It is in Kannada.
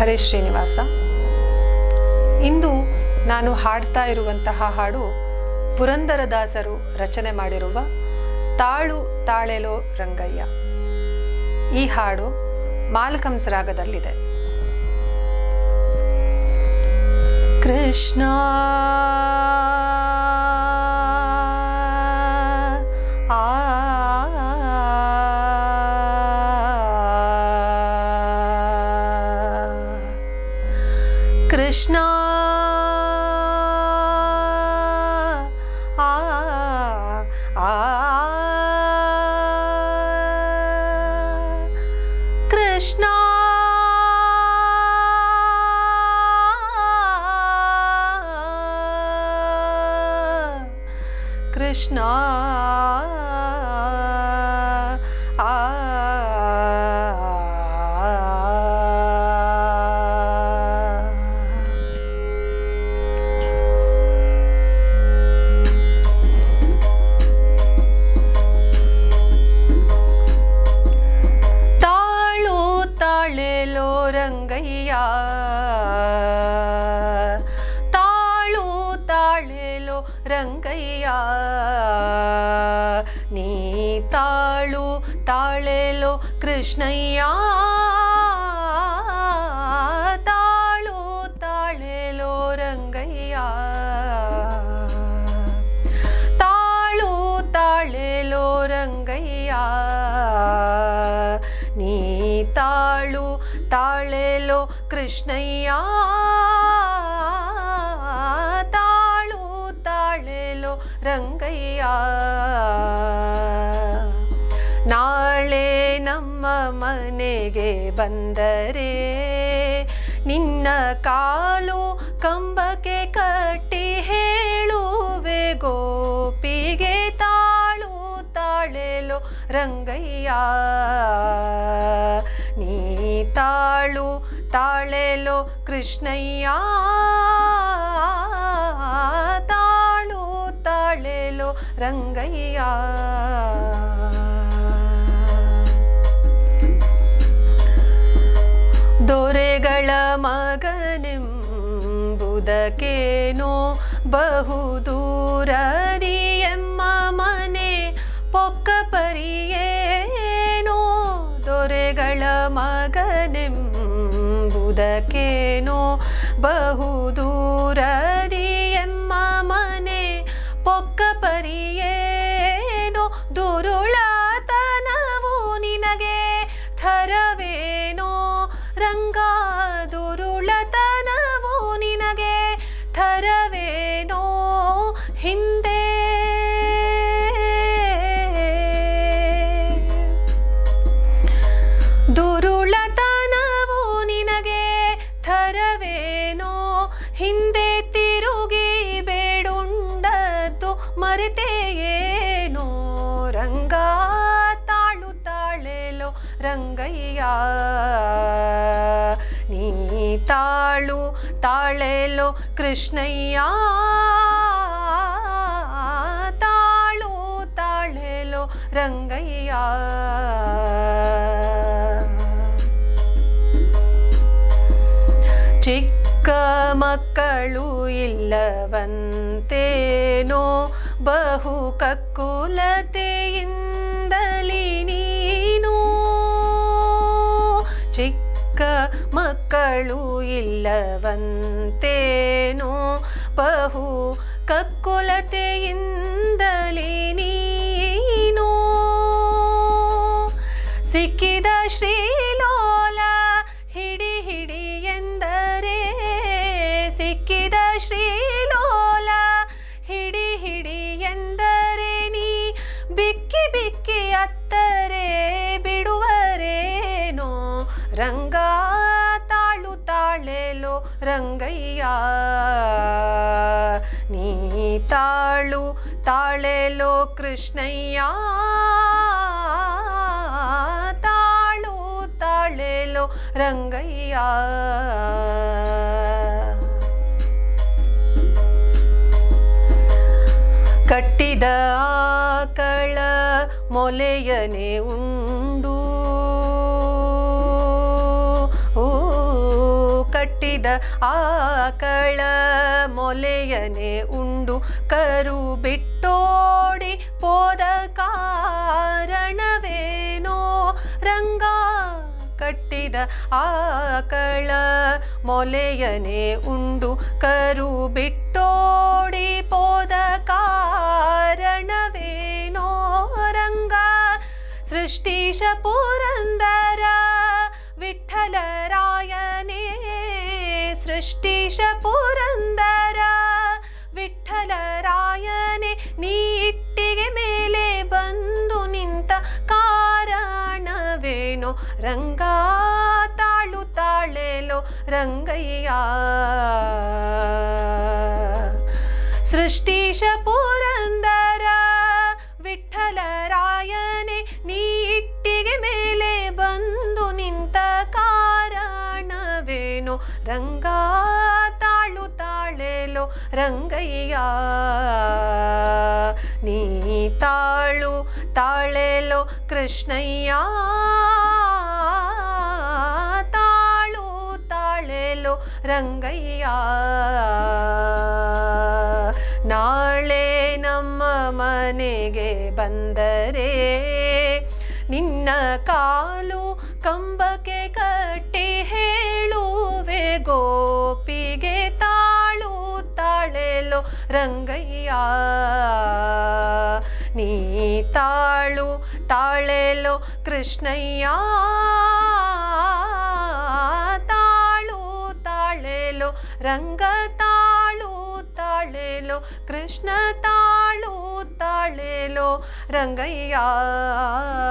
ಹರೇ ಶ್ರೀನಿವಾಸ ಇಂದು ನಾನು ಹಾಡ್ತಾ ಇರುವಂತಹ ಹಾಡು ಪುರಂದರದಾಸರು ರಚನೆ ಮಾಡಿರುವ ತಾಳು ತಾಳೆಲೋ ರಂಗಯ್ಯ ಈ ಹಾಡು ಮಾಲ್ಕಂಸ್ ರಾಗದಲ್ಲಿದೆ ಕೃಷ್ಣ ಆ ಕೃಷ್ಣ ಆ ಆ ಕೃಷ್ಣ ಕೃಷ್ಣ ಆ ತಾಳು ತಾಳೆಲೋ ರಂಗಯ್ಯ ತಾಳು ತಾಳೆಲೋ ರಂಗಯ್ಯ ನೀ ತಾಳು ತಾಳೆಲೋ ಕೃಷ್ಣಯ್ಯ ತಾಳು ತಾಳೆಲೋ ರಂಗಯ್ಯ ತಾಳು ತಾಳೆಲೋ ರಂಗಯ್ಯ ನೀ ತಾಳು ತಾಳೆಲೋ ಕೃಷ್ಣಯ್ಯ ತಾಳು ತಾಳೆಲೋ ರಂಗಯ್ಯ ನಾಳೆ ನಮ್ಮ ಮನೆಗೆ ಬಂದರೆ ನಿನ್ನ ಕಾಲು ಕಂಬಕ್ಕೆ ಕಟ್ಟಿ ಹೇಳುವೆ ಗೋಪಿಗೆ ತಾಳು ತಾಳೆಲೋ ರಂಗಯ್ಯ ನೀ ತಾಳು ತಾಳೆಲೋ ಕೃಷ್ಣಯ್ಯ ತಾಳು ತಾಳೆಲೋ ರಂಗಯ್ಯ ದೊರೆಗಳ ಮಗನೆಂಬುದಕ್ಕೇನೋ ಬಹುದೂರದಿ ಎಮ್ಮ ಮನೆ ಪೊಕ್ಕ ಪರಿಯೇನೋ ದೊರೆಗಳ ಮಗನೆಂಬುದಕ್ಕೇನೋ ಬಹುದೂರದಿ ಎಮ್ಮ ಮನೆ ಪೊಕ್ಕ ಪರಿಯೇನೋ ದುರುಳತನವು ನಿನಗೆ ಥರವೇನೋ ರಂಗ ದುರುಳತನವು ನಿನಗೆ ಥರವೇನೋ ಹಿಂದೆ ದುರುಳತನವು ನಿನಗೆ ಥರವೇನೋ ಹಿಂದೆ ತಿರುಗಿ ಬೇಡುಂಡದ್ದು ಮರೆತೆಯೇನೋ ರಂಗ ತಾಳು ತಾಳೆಲೋ ರಂಗಯ್ಯ ನೀ ತಾಳು ತಾಳೆಲೋ ಕೃಷ್ಣಯ್ಯ ತಾಳು ತಾಳೆಲೋ ರಂಗಯ್ಯ ಚಿಕ್ಕ ಮಕ್ಕಳು ಇಲ್ಲವಂತೇನೋ ಬಹು ಕಕ್ಕುಲತೆಯಿಂದಲಿ ನೀನು ಚಿಕ್ಕ ಮಕ್ಕಳು ಇಲ್ಲವಂತೇನೋ ಬಹು ಕಕ್ಕುಲತೆಯಿಂದಲಿ ನೀನು ಸಿಕ್ಕಿದ ಶ್ರೀಲೋಲ ಹಿಡಿ ಹಿಡಿ ಎಂದರೆ ಸಿಕ್ಕಿದ ಶ್ರೀಲೋಲ ಹಿಡಿ ಹಿಡಿ ಎಂದರೆ ನೀ ಬಿಕ್ಕಿ ಬಿಕ್ಕಿ ಅತ್ತರೆ ಬಿಡುವರೇನೋ ರಂಗ ತಾಳು ತಾಳೆಲೋ ರಂಗಯ್ಯ ನೀ ತಾಳು ತಾಳೆಲೋ ಕೃಷ್ಣಯ್ಯ ತಾಳು ತಾಳೆಲೋ ರಂಗಯ್ಯ ಕಟ್ಟಿದ ಆಕಳ ಮೊಲೆಯನೆ ಉಂಡು ಓ ಕಟ್ಟಿದ ಆಕಳ ಮೊಲೆಯನೆ ಉಂಡು ಕರು ಬಿಟ್ಟೋಡಿ ಪೋದ ಕಾರಣವೇನೋ ರಂಗ ಕಟ್ಟಿದ ಆಕಳ ಮೊಲೆಯನೆ ಉಂಡು ಕರು ಬಿಟ್ಟೋಡಿ ಪೋದ ಕಾರಣವೇನೋ ರಂಗ ಸೃಷ್ಟೀಶ ಪುರಂದರ ವಿಠಲರಾಯನೇ ಸೃಷ್ಟೀಶ ಪುರಂದರ ವಿಠಲರಾಯನೇ ನೀ ಇಟ್ಟಿಗೆ ಮೇಲೆ ಬಂದು ನಿಂತ ಕಾರಣವೇನೋ ರಂಗ ತಾಳು ತಾಳೆಲೋ ರಂಗಯ್ಯ ಸೃಷ್ಟೀಶ ಪುರಂದರ ವಿಠಲರಾಯನೇ ನೀ ಇಟ್ಟಿಗೆ ಮೇಲೆ ಬಂದು ನಿಂತ ಕಾರಣವೇನೋ ರಂಗ ತಾಳು ತಾಳೆಲೋ ರಂಗಯ್ಯ ನೀ ತಾಳು ತಾಳೆಲೋ ಕೃಷ್ಣಯ್ಯ ತಾಳು ತಾಳೆಲೋ ರಂಗಯ್ಯ ನಾಳೆ ನಮ್ಮ ಮನೆಗೆ ಬಂದರೆ ನಿನ್ನ ಕಾಲು ಕಂಬಕ್ಕೆ ಕಟ್ಟಿ ಹೇಳುವೆ ಗೋಪಿಗೆ ತಾಳು ತಾಳೆಲೋ ರಂಗಯ್ಯ ನೀ ತಾಳು ತಾಳೆಲೋ ಕೃಷ್ಣಯ್ಯ ತಾಳು ತಾಳೆಲೋ ರಂಗ ತಾಳು ತಾಳೆಲೋ ಕೃಷ್ಣ ತಾಳು ತಾಳೆಲೋ ರಂಗಯ್ಯ